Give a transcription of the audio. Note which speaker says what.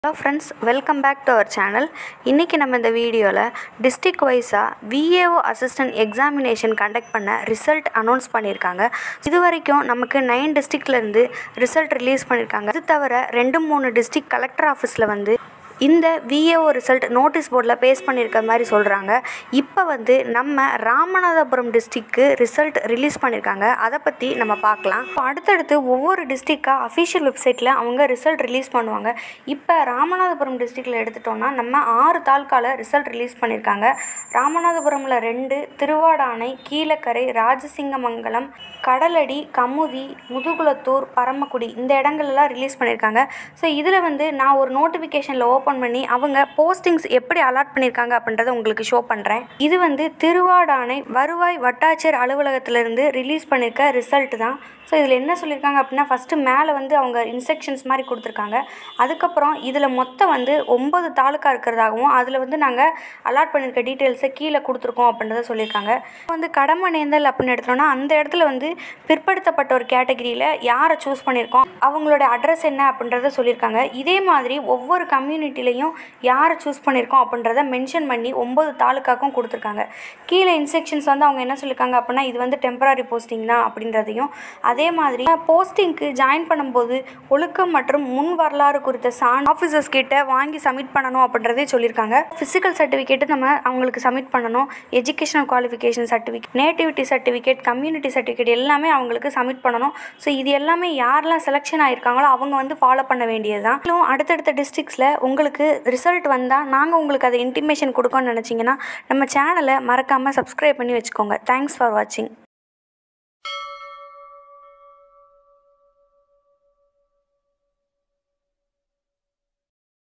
Speaker 1: hello friends welcome back to our channel இன்றைக்கி நம்ம இந்த வீடியோவில் டிஸ்ட்ரிக்ட் வைஸாக விஏஓ அசிஸ்டன்ட் எக்ஸாமினேஷன் கண்டக்ட் பண்ண ரிசல்ட் அனௌன்ஸ் பண்ணியிருக்காங்க இது வரைக்கும் நமக்கு நைன் டிஸ்ட்ரிக்ட்லேருந்து ரிசல்ட் ரிலீஸ் பண்ணியிருக்காங்க இது தவிர ரெண்டு மூணு டிஸ்ட்ரிக்ட் கலெக்டர் ஆஃபீஸில் வந்து இந்த விஏஓ ரிசல்ட் நோட்டீஸ் போர்டில் பேஸ் பண்ணியிருக்க மாதிரி சொல்கிறாங்க இப்போ வந்து நம்ம ராமநாதபுரம் டிஸ்ட்ரிக்க்கு ரிசல்ட் ரிலீஸ் பண்ணியிருக்காங்க அதை பற்றி நம்ம பார்க்கலாம் இப்போ அடுத்தடுத்து ஒவ்வொரு டிஸ்ட்ரிக்டாக அஃபிஷியல் வெப்சைட்டில் அவங்க ரிசல்ட் ரிலீஸ் பண்ணுவாங்க இப்போ ராமநாதபுரம் டிஸ்ட்ரிக்டில் எடுத்துட்டோம்னா நம்ம ஆறு தாலுக்காவில் ரிசல்ட் ரிலீஸ் பண்ணியிருக்காங்க ராமநாதபுரமில் ரெண்டு திருவாடானை கீழக்கரை ராஜசிங்கமங்கலம் கடலடி கமுதி முதுகுளத்தூர் பரமக்குடி இந்த இடங்கள்லாம் ரிலீஸ் பண்ணியிருக்காங்க ஸோ இதில் வந்து நான் ஒரு நோட்டிஃபிகேஷனில் ஓப்பன் பண்ணி அவங்க போஸ்டிங்ஸ் எப்படி அலாட் பண்ணியிருக்காங்க அப்படின்றத உங்களுக்கு ஷோ பண்ணுறேன் இது வந்து திருவாடானை வருவாய் வட்டாட்சியர் அலுவலகத்திலிருந்து ரிலீஸ் பண்ணியிருக்க ரிசல்ட் தான் ஸோ இதில் என்ன சொல்லியிருக்காங்க அப்படின்னா ஃபஸ்ட்டு மேலே வந்து அவங்க இன்ஸ்ட்ரக்ஷன்ஸ் மாதிரி கொடுத்துருக்காங்க அதுக்கப்புறம் இதில் மொத்தம் வந்து ஒம்பது தாலுக்கா இருக்கிறதாகவும் அதில் வந்து நாங்கள் அலாட் பண்ணியிருக்க டீட்டெயில்ஸை கீழே கொடுத்துருக்கோம் அப்படின்றத சொல்லியிருக்காங்க இப்போ வந்து கடமை நேர்ந்தல் அப்படின்னு எடுத்தோம்னா அந்த இடத்துல வந்து பிற்படுத்தப்பட்ட ஒரு கேட்டகிரியில் யாரை சூஸ் பண்ணியிருக்கோம் அவங்களோட அட்ரஸ் என்ன அப்படின்றத சொல்லியிருக்காங்க இதே மாதிரி ஒவ்வொரு கம்யூனிட்டிலையும் யாரை சூஸ் பண்ணியிருக்கோம் அப்படின்றத மென்ஷன் பண்ணி ஒம்பது தாலுக்காக்கும் கொடுத்துருக்காங்க கீழே இன்ஸ்ட்ரக்ஷன்ஸ் வந்து அவங்க என்ன சொல்லியிருக்காங்க அப்படின்னா இது வந்து டெம்பரரி போஸ்டிங் தான் அப்படின்றதையும் அதே மாதிரி போஸ்டிங்க்கு ஜாயின் பண்ணும்போது ஒழுக்கம் மற்றும் முன் வரலாறு குறித்த சான் ஆஃபீஸர்ஸ் கிட்ட வாங்கி சப்மிட் பண்ணணும் அப்படின்றதே சொல்லியிருக்காங்க ஃபிசிக்கல் சர்டிஃபிகேட்டு நம்ம அவங்களுக்கு சப்மிட் பண்ணணும் educational qualification certificate nativity certificate community certificate எல்லாமே அவங்களுக்கு சப்மிட் பண்ணணும் ஸோ இது எல்லாமே யாரெல்லாம் செலெக்ஷன் ஆயிருக்காங்களோ அவங்க வந்து ஃபாலோ பண்ண வேண்டியது தான் இன்னும் அடுத்தடுத்த டிஸ்ட்ரிக்ஸில் உங்களுக்கு ரிசல்ட் வந்தால் நாங்கள் உங்களுக்கு அதை இன்டிமேஷன் கொடுக்கோன்னு நினச்சிங்கன்னா நம்ம சேனலை மறக்காமல் சப்ஸ்கிரைப் பண்ணி வச்சுக்கோங்க தேங்க்ஸ் ஃபார் வாட்சிங்